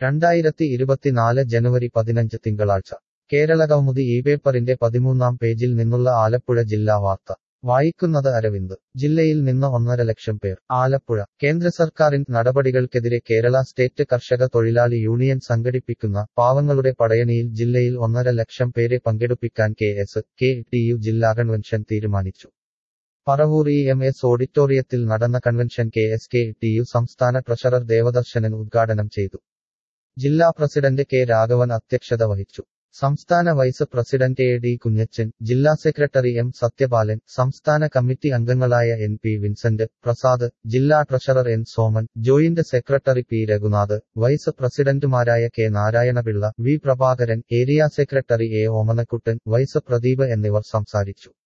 രണ്ടായിരത്തി ഇരുപത്തിനാല് ജനുവരി പതിനഞ്ച് തിങ്കളാഴ്ച കേരളകൗമുദി ഈ പേപ്പറിന്റെ പതിമൂന്നാം പേജിൽ നിന്നുള്ള ആലപ്പുഴ ജില്ലാ വാർത്ത വായിക്കുന്നത് അരവിന്ദ് ജില്ലയിൽ നിന്ന് ഒന്നര ലക്ഷം പേർ ആലപ്പുഴ കേന്ദ്ര സർക്കാരിൻ നടപടികൾക്കെതിരെ കേരള സ്റ്റേറ്റ് കർഷക തൊഴിലാളി യൂണിയൻ സംഘടിപ്പിക്കുന്ന പാവങ്ങളുടെ പടയണിയിൽ ജില്ലയിൽ ഒന്നര ലക്ഷം പേരെ പങ്കെടുപ്പിക്കാൻ K S K T U ജില്ലാ കൺവെൻഷൻ തീരുമാനിച്ചു പറവൂർ ഇ എം എസ് ഓഡിറ്റോറിയത്തിൽ നടന്ന convention K S K T U സംസ്ഥാന ട്രഷറർ ദേവദർശനൻ ഉദ്ഘാടനം ചെയ്തു ജില്ലാ പ്രസിഡന്റ് കെ രാഘവൻ അധ്യക്ഷത വഹിച്ചു സംസ്ഥാന vice president A D Kunjachan ജില്ലാ സെക്രട്ടറി എം സത്യപാലൻ സംസ്ഥാന കമ്മിറ്റി അംഗങ്ങളായ എൻ പി വിൻസെന്റ് പ്രസാദ് ജില്ലാ treasurer N Soman joint secretary P Raghunath vice പ്രസിഡന്റുമാരായ K Narayanapillai V Prabhakaran area secretary A Omanakuttan vice Pradeep എന്നിവർ സംസാരിച്ചു